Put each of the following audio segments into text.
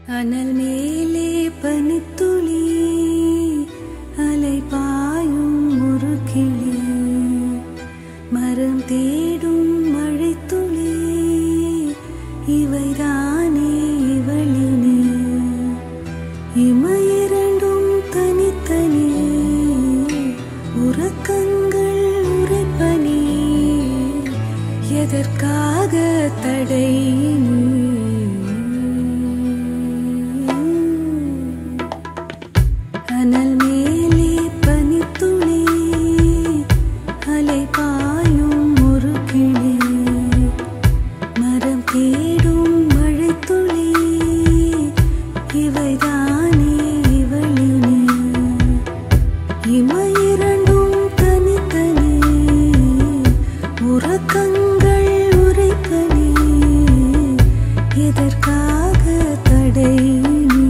அனல் மேலே பனித்துளி அலை பாயும் ஒரு கிளி மரம் தேடும் மழைத்துளி இவைதானே இவளினே இமையிரண்டும் தனித்தனி உறக்கங்கள் உரைப்பனி எதற்காக தடை அனல் மேலே பனித்துளி அலை பாயும் ஒரு கிளி மரம் தேடும் மழைத்துளி இவைதானே இவளினே இமையிரண்டும் தனித்தனி உறக்கங்கள் உரைப்பனி எதற்காக தடை நீ?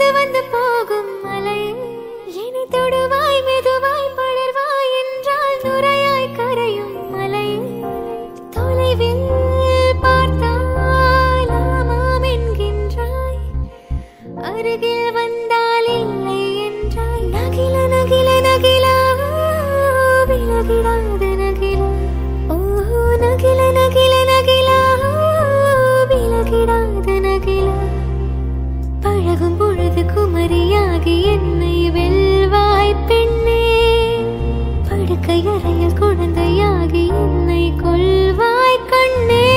வந்து வந்து போகும் மலையே இனி தொடுவாய் மெதுவாய் படர்வாய் என்றால் நுரையாய் கரையும் மலையே தொலைவில் பார்த்தால் ஆமாம் என்கின்றாய் அருகில் வந்தால் இல்லை என்றாய் நகில நகில நகிலா விலகிடாது நகிலா ஓஹோ நகில நகில நகிலா விலகிடாது நகிலா பழகும் பொழுது குமரியாகி என்னை வெல்வாய் பெண்ணே படுக்கை அறையில் குழந்தையாகி என்னை கொள்வாய் கண்ணே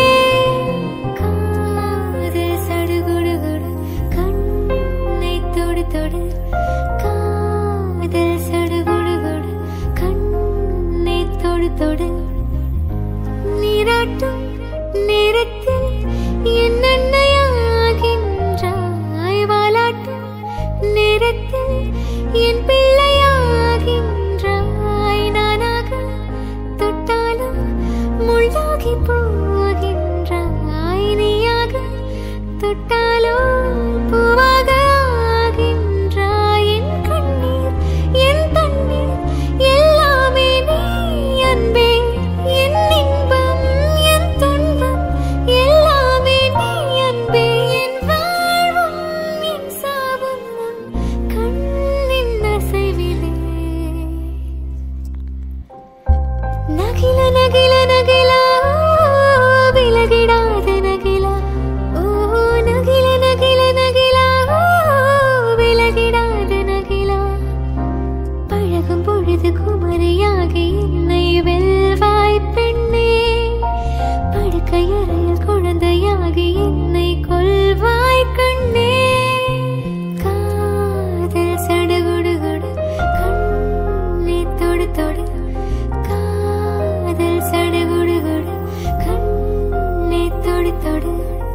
காதல் சடுகுடுகுடு கண்ணை தொடு தொடு காதல் சடுகுடுகுடு கண்ணை தொடு தொடு நீராட்டும் நேரத்தில் என்னென்னையாகின்றாய் வாலாட்டும் நேரத்தில் என் பிள்ளையாகின்றாய் நானாக தொட்டாலும் முள்ளாகி போகின்றாய் நீயாக தொட்டாலோ பூவாக ஆகின்றாய் என் கண்ணீர் என் தண்ணீர் எல்லாமே நீ அன்பே என் இன்பம் என் துன்பம் எல்லாமே நீ அன்பே என் வாழ்வும் என் சாவும் உன் கண்ணின் அசைவிலே நகில நகில நகிலா விலகிடாத நகிலா ஓ நகில நகில நகிலா விலகிடாத நகிலா பழகும் பொழுது குமரியாகி என்னை வெல்வாய் பெண்ணே படுக்கை அறையில் குழந்தையாகி என்னை கொள்வாய் கண்ணே காதல் சடுகுடுகுடு கண்ணை தொடு தொடு காதல் சடுகுடுகுடு கண்ணை தொடு தொடு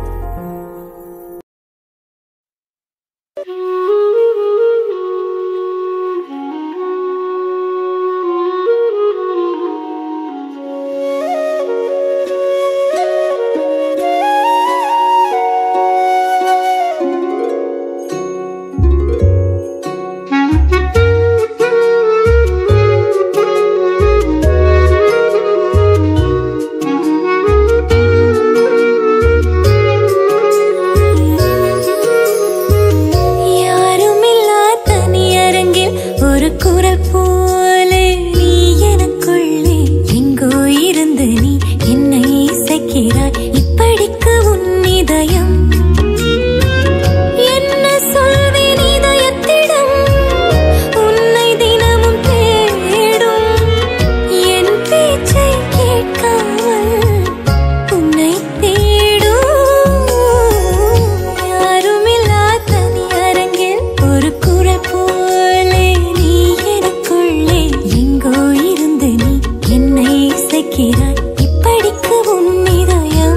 யாருமில்லா தனியரங்கில் ஒரு குரல் போல நீ எனக்குள்ளே எங்கோ இருந்து நீ என்னை இசைக்கிறாய் இப்படிக்கு உன் இதயம் என்ன சொல்வேன் இதயத்திடம் உன்னை தினமும் தேடும் என் பேச்சை கேட்காமல் உன்னை தேடும் யாருமில்லா தனி அரங்கில் ஒரு குரல் போலே நீ எனக்குள்ளே எங்கோ இருந்து நீ என்னை இசைக்கிறாய் இப்படிக்கு உன் இதயம்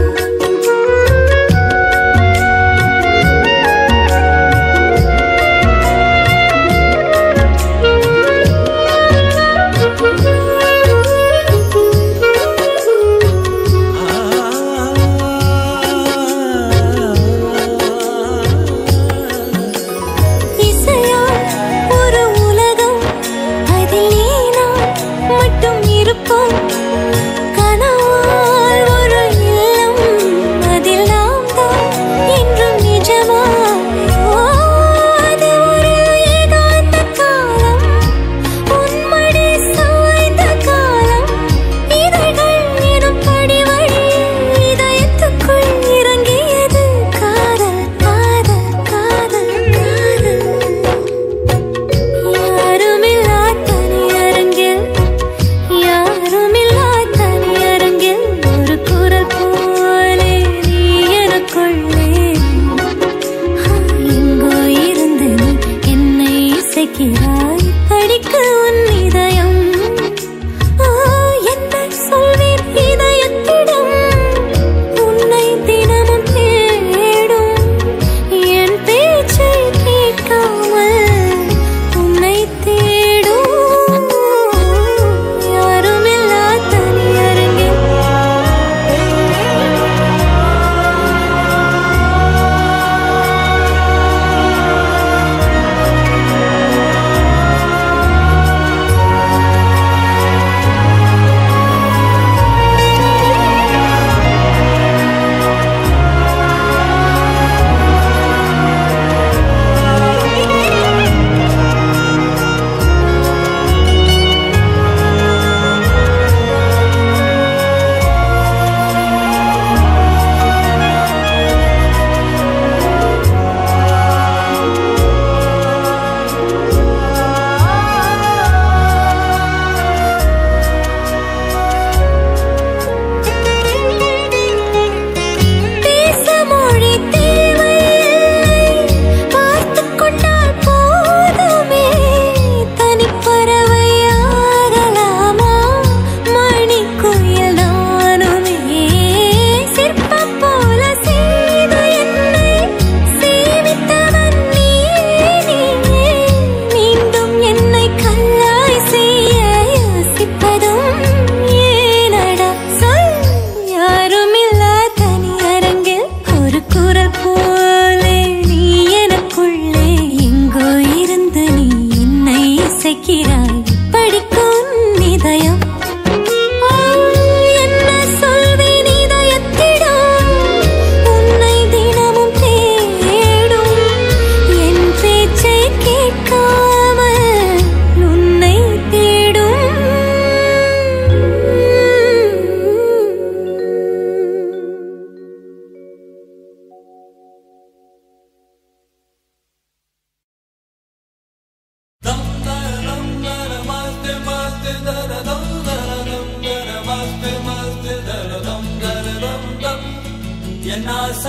இசையா ஒரு உலகம் அதில் நீ நான் மட்டும் இருப்போம் கனவால் ஒரு இல்லம் அதில் நாம் தான் என்றும் நிஜமாயோ அது ஒரு ஏகாந்த காலம் உன்மடி சாய்ந்த காலம் இதழ்கள் எனும் படிவழி இதயத்துக்குள் இறங்கியது காதல் காதல் காதல் காதல் யாருமில்லா தனியரங்கில் யாருமில்லா தனியரங்கில் ஒரு குரல் போலே நீ எனக்குள்ளே எங்கோ இருந்து நீ என்னை இசைக்கிறாய் படிக்க உன் இதயம் ஆ, என்ன சொல்வேன் இதயத்திடம் உன்னை தினமும் தேடும் என் பேச்சை கேட்காமல் உன்னை தேடும் யாருமில்லா தனியரங்கில் ஆ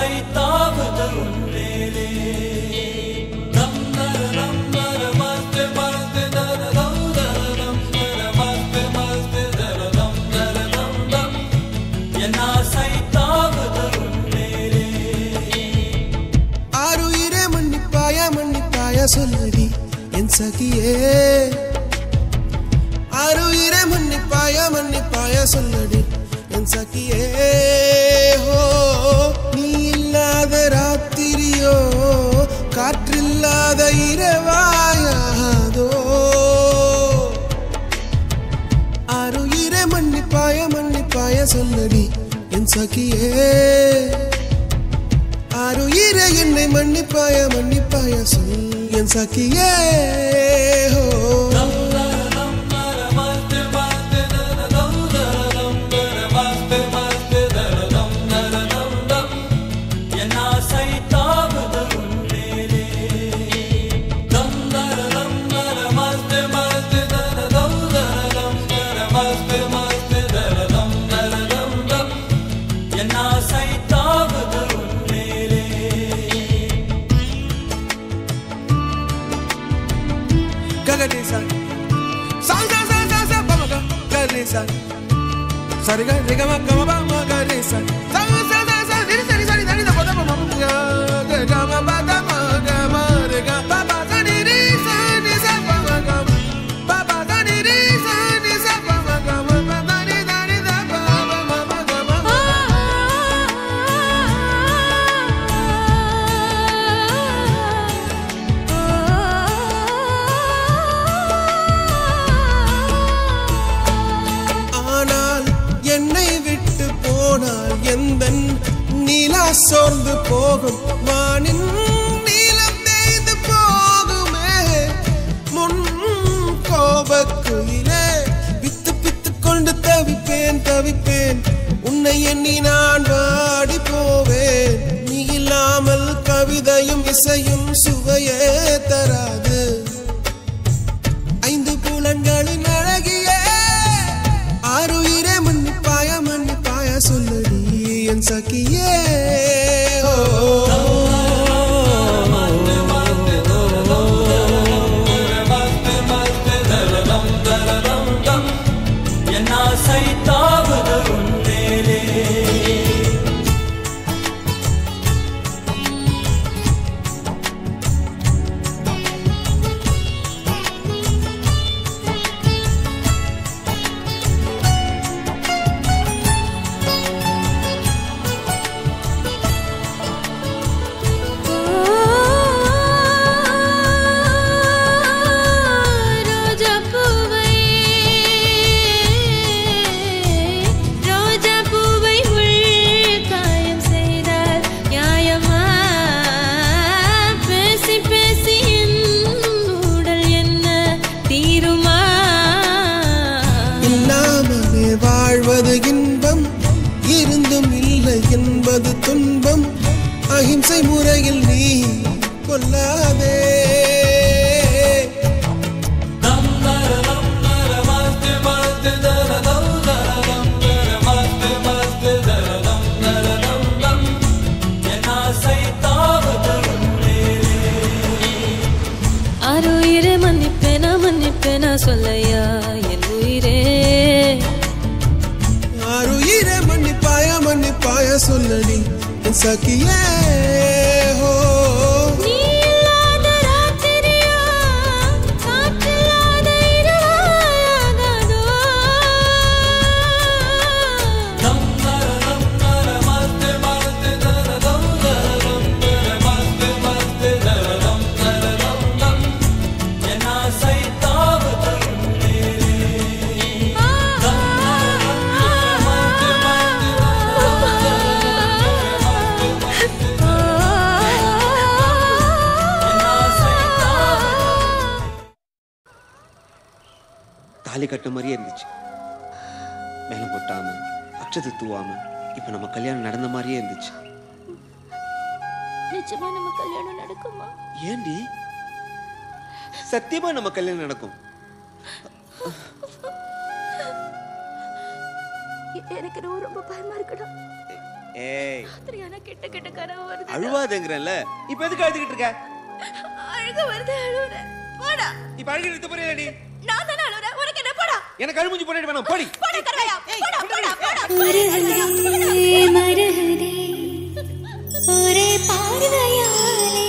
சைத்தாவது உள்ளேலே தம் நர தம் நர மஸ்து மஸ்து தர தம் தர தம் நர மஸ்து மஸ்து தர தம் தர தம் தம் என் சைத்தாவது உள்ளேலே ஆறுயிரே மன்னிப்பாயா மன்னிப்பாயா சொல்லடி என் சகியே ஆறுயிரே மன்னிப்பாயா மன்னிப்பாயா சொல்லடி என் சகியே ஹோ நீ இல்லாத ராத்திரியோ காற்றில்லாத இரவாயாதோ ஆறுயிரே மன்னிப்பாயா மன்னிப்பாயா சொல்லடி என் சகியே ஆறுயிரே என்னை மன்னிப்பாயா மன்னிப்பாயா சொல் என் சகியே ஹோ சைத்தாவது உள்ளேலே Gagadisa. Sa sa sa sa sa ba ma ga gadisa. Sa ri ga ri ga ma ga ma ba ma gadisa. Sa sa sa sa ri sa ri sa ri sa ri da ba da ba ma ga ga ga ma ba da ma ga ma ri ga ba ba sa ni ri sa ni sa ba ma ga ma. ba ba sa ni ri sa ni sa ba ma ga ma ba da ni da ni da ba ba ma ma ga ma ma. ஆனால் என்னை விட்டு போனால் எந்த நீலா சோர்ந்து போகும் வானின் நீலம் தேய்ந்து போகுமே முன் கோபக்குயிலே பித்து பித்து கொண்டு தவிப்பேன் தவிப்பேன் உன்னை எண்ணி நான் வாடி போவேன் நீ இல்லாமல் கவிதையும் இசையும் சுவையே தராது ஐந்து புலன்களின் அழகியே ஆறுயிரே மன்னிப்பாய மன்னிப்பாய சொல்லடி என் சகியே ஓ என் ஆசை தாவது உண்டேலே ரோஜா பூவை ரோஜா பூவை உள் காயம் செய்தால் நியாயமா பேசி பேசி என் உடல் என்ன தீருமா இல்லாமலே வாழ்வது இன்பம் இருந்தும் இல்லை என்பது துன்பம் அகிம்சை முறையில் நீ கொல்லாதே தம் தர தம் தர மஸ்து மஸ்து தர தம் தர தம் தர மஸ்து மஸ்து தர தம் தர தம் தம் என் ஆசை தாவது உண்டேலே ஆறு உயிரே மன்னிப்பேனா மன்னிப்பேனா சொல்லையா என் உயிரே ஆறுயிரே மன்னிப்பாய மன்னிப்பாய சொல்லடி என் சகியே ஹோ நீ இல்லாத ராத்திரியா காற்றில்லாத இரவாயாகாதோ தம் தர தம் தர மஸ்து மஸ்து தர தம் தர தம் தர மஸ்து மஸ்து தர தம் தர தம் தம் என் ஆசை தாவது உண்டேலே தம் தர தம் தர மஸ்து மஸ்து தர தம் தர மஸ்து மஸ்து என் ஆசை தாவது தாலி கட்ட மாதிரியே இருந்துச்சு மேலம் கொட்டாம அச்சத்தை தூவாம இப்ப நம்ம கல்யாணம் நடந்த மாதிரியே இருந்துச்சு நிச்சயமா நம்ம கல்யாணம் நடக்குமா ஏண்டி சத்தியமா நம்ம கல்யாணம் நடக்கும் எனக்கு ரொம்ப ரொம்ப பயமா இருக்குடா ஏய் ராத்திரியான கெட்ட கெட்ட கனவு வருது அழுவாதேங்கிறேன்ல இப்ப எதுக்கு அழுதுகிட்டு இருக்க அழுக வருது அழுவுறேன் போடா இப்ப அழுகி நிறுத்த போறியா நீ நான் தானே அழுவுறேன் உனக்கு என்ன போடா எனக்கு அழுமுஞ்சி போட்டு வேணாம் போடி போடா கரையா போடா போடா போடா மருகதே மருகதே ஒரே பார்வையாலே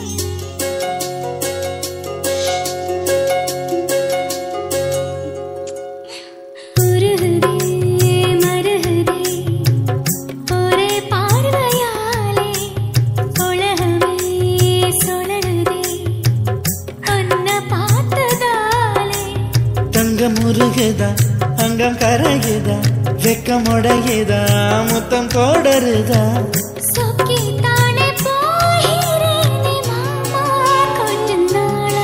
உருகுதே மருகுதே ஒரே பார்வையாலே உலகமே சுழலுதே உன்னை பார்த்ததாலே தங்கம் உருகுதா அங்கம் கரையுதா வெக்கம் உடையுதா முத்தம் கோடருதா சொக்கி தானே போகிறேனே மாமா கொஞ்ச நாளா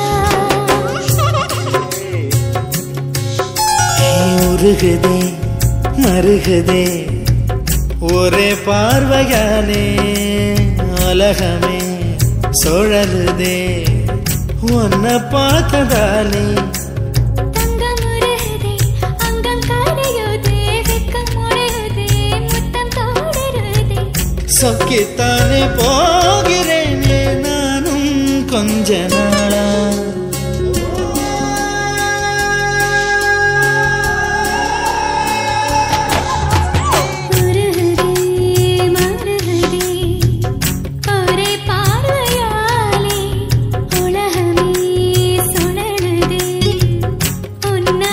நீ உருகுதே மருகுதே ஒரே பார்வையாலே உலகமே சுழலுதே உன்னை பார்த்ததாலே தங்கம் உருகுதே அங்கம் கரையுதே வெக்கம் உடையுதே முத்தம் தோடுருதே சொக்கித்தானே போகிறேனே நானும் கொஞ்ச நாளா உருகுதே மருகுதே ஒரே பார்வையாலே உலகமே சுழலுதே உன்னை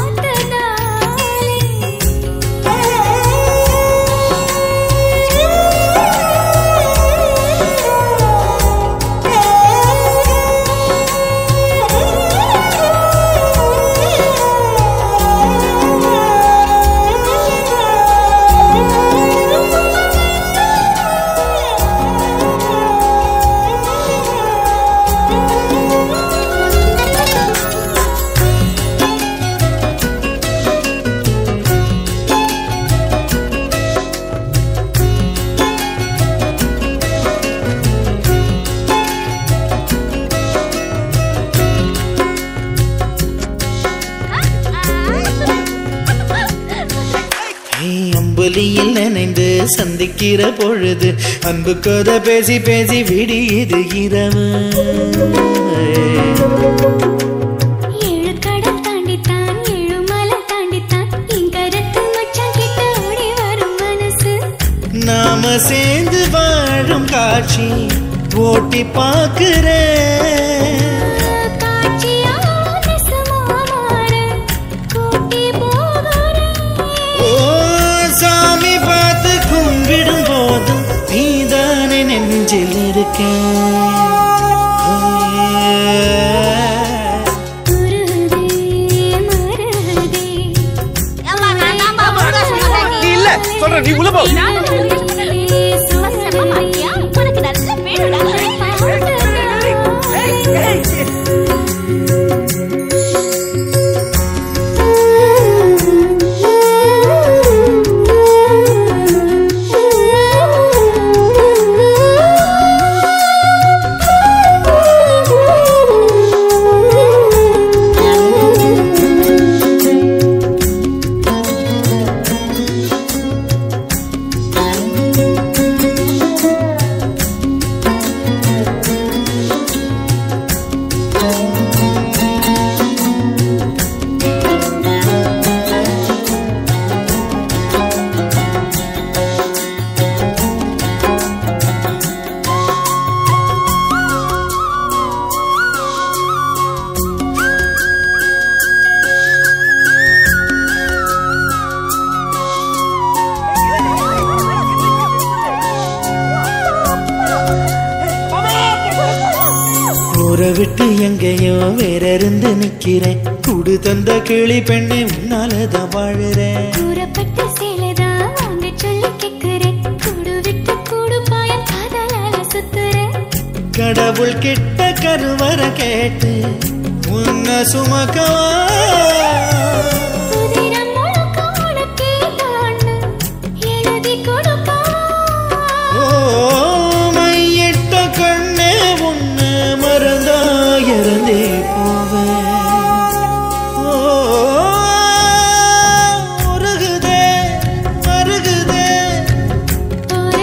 நீ அம்புலியில் நினைந்து சந்திக்கிற பொழுது அன்பு கதை பேசி பேசி விடியுது இரவு ஏழு கடல் தாண்டித்தான் ஏழு மலை தாண்டித்தான் என் கருத்து மச்சான் கிட்ட ஓடி வரும் மனசு நாம சேர்ந்து வாழும் காட்சி ஓட்டி பார்க்கிறேன் காட்சியா நெசமா மாற கூட்டி போகிறேன் ஓ சாமி பார்த்து கும்பிடும் போதும் நீதானே நெஞ்சில் இருக்கேன் உருகுதே மருகுதே இல்ல சொல்றேன் நீ உள்ள போ உனக்கு நல்ல வேணுடா ஊரை விட்டு எங்கேயோ வேற இருந்து நிக்கிறேன் கூடு தந்த கிளி பெண்ணே உன்னாலதான் வாழுறேன் கூறப்பட்ட சேலைதான் வாங்க சொல்லி கேக்குறேன் கூடு விட்டு கூடு பாயம் காதலால சுத்துறேன் கடவுள் கிட்ட கருவற கேட்டு உன்னை சுமக்கவா புதினம் முழுக்க உனக்கே தான்னு எழுதி கொடுப்பா ஓ மையிட்ட கண்ணே உன்னை மறந்தா இறந்தே போவேன் ஓ உருகுதே மருகுதே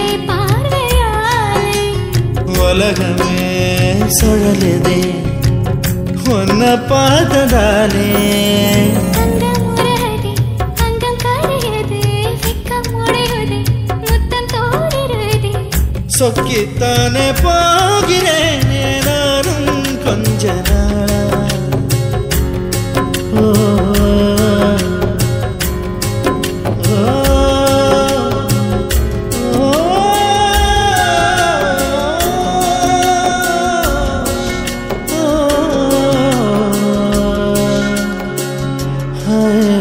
சுழலுதே உன்னை பார்த்ததாலே அங்கம் உருகுதே, அங்கம் கரையுதே, வெட்கம் உடையுதே, முத்தம் தோடுருதே. சொக்கித்தானே போகிறேன் நானும் கொஞ்ச நாளா ஓ, ஓ, ஓ, ஓ,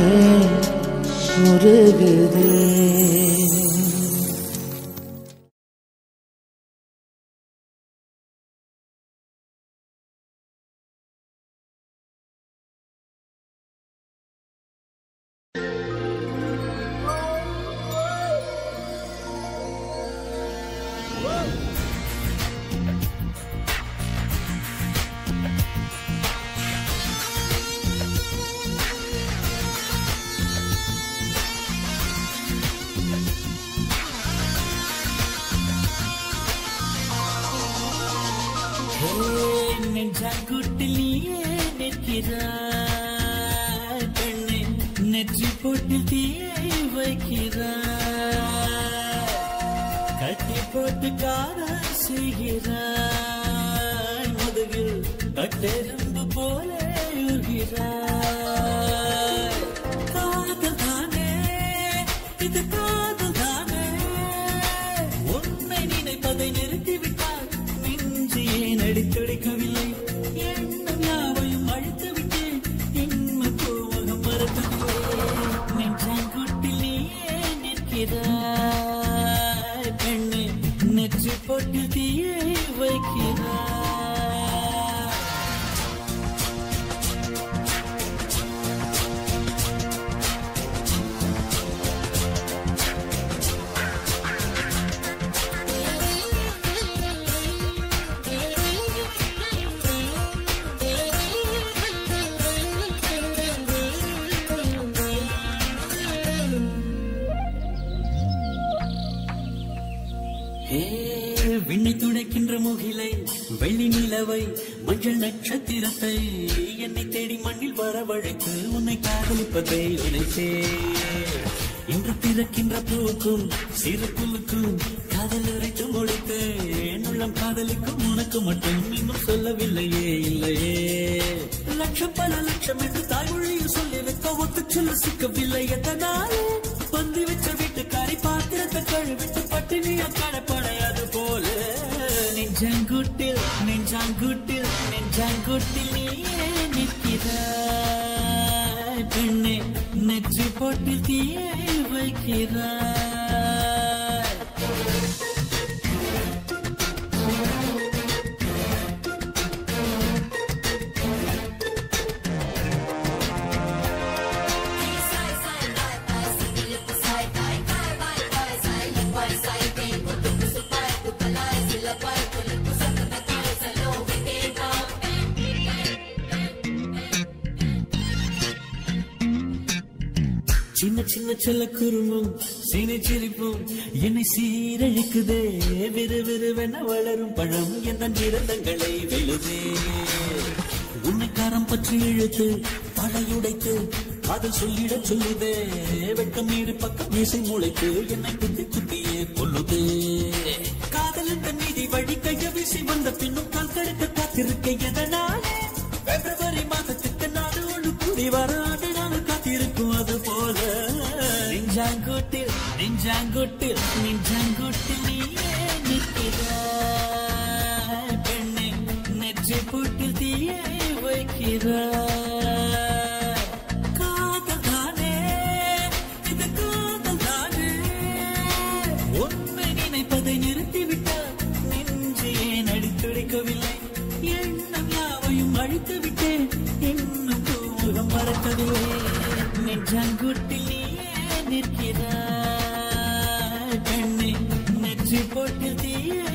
முருகுதே நெஞ்சாங்குட்டிலேயே நிற்கிறாய் பெண்ணே நெற்றி போட்டு தீயை வைக்கிறாய் கட்டி போட்டு கார செய்கிறாய் முதுகில் கட்டெரும்பு போல உகிறாய் காதல் தானே இது காதல் தானே உன்னை நினைப்பதை நிறுத்திவிட்டால் நெஞ்சு ஏன் அடித்துடைக்கவில்லை எண்ணம் யாவையும் அழித்து விட்டேன் இன்மை கோவகம் மறக்கவில்லை நெஞ்சாங்குட்டில் நீயே நிற்கிறாய் பெண்ணே நெற்றி போட்டு தீயை வைக்கிறாய் ஏ, விண்ணை துடைக்கின்ற முகிலை வெள்ளி நிலவை மஞ்சள் நட்சத்திரத்தை என்னை தேடி மண்ணில் வரவழைத்து உன்னை காதலிப்பதை நினைத்தே இன்று பிறக்கின்ற பூக்கும் சிறு புல்லுக்கும் காதல் உரைத்து முடித்து என்னுள்ளம் காதலிக்கும் உனக்கு மட்டும் இன்னும் சொல்லவில்லையே இல்லையே லட்சம் பல லட்சம் என்று தாய்மொழியில் சொல்லி வைக்க ஒத்து சொல்ல சிக்கவில்லை எதனாலே பந்தி வச்ச வீட்டுக்காரி பாத்திரத்தை கழுவிட்டு பட்டினிய கடப்படையாது போல நெஞ்சாங்குட்டில் நெஞ்சாங்குட்டில் நெஞ்சாங்குட்டில் நீயே நிற்கிறாய் பெண்ணே நெற்றி போட்டு தீயை வைக்கிறாய் சின்ன சின்ன செல்ல குருமும் சீனை சிரிப்பும் என்னை சீரழிக்குதே விறு விறுவென வளரும் பழம் எந்த நிறந்தங்களை வெல்லுதே உன்னை காரம் பற்றி இழுத்து படையுடைத்து காதல் சொல்லிட சொல்லுதே வெட்கம் நீடு பக்கம் மீசை முளைத்து என்னை குத்தி குத்தியே கொல்லுதே காதல் என்ற நீதி வழி கைய வீசி வந்த பின்னும் கால் கடுக்க காத்திருக்க எதனாலே பிப்ரவரி மாதத்துக்கு நாடு ஒன்று கூடி வர ஆண்டு நாள் காத்திருக்கும் அது போல நெஞ்சாங்குட்டில் நெஞ்சாங்குட்டில் நெஞ்சாங்குட்டில் நீயே நிற்கிறாய் பெண்ணே நெற்றி புட்டில் தீயை வைக்கிறாய் காதல் தானே இது காதல் தானே உண்மை நினைப்பதை நிறுத்திவிட்டால் நெஞ்சு ஏன் அடித்துடைக்கவில்லை எண்ணம் யாவையும் அழித்து விட்டேன் இன்னும் தூமுகம் மறக்கவில்லை நெஞ்சாங்குட்டில் நீயே நிற்கிறாய் பெண்ணே நெற்றி போட்டில் தீயை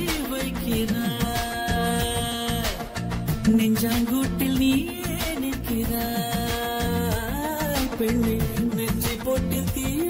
வைக்கிறாய் நெஞ்சாங்கூட்டில் நீயே நிற்கிறாய் பெண்ணே நெற்றி போட்டில் தீயை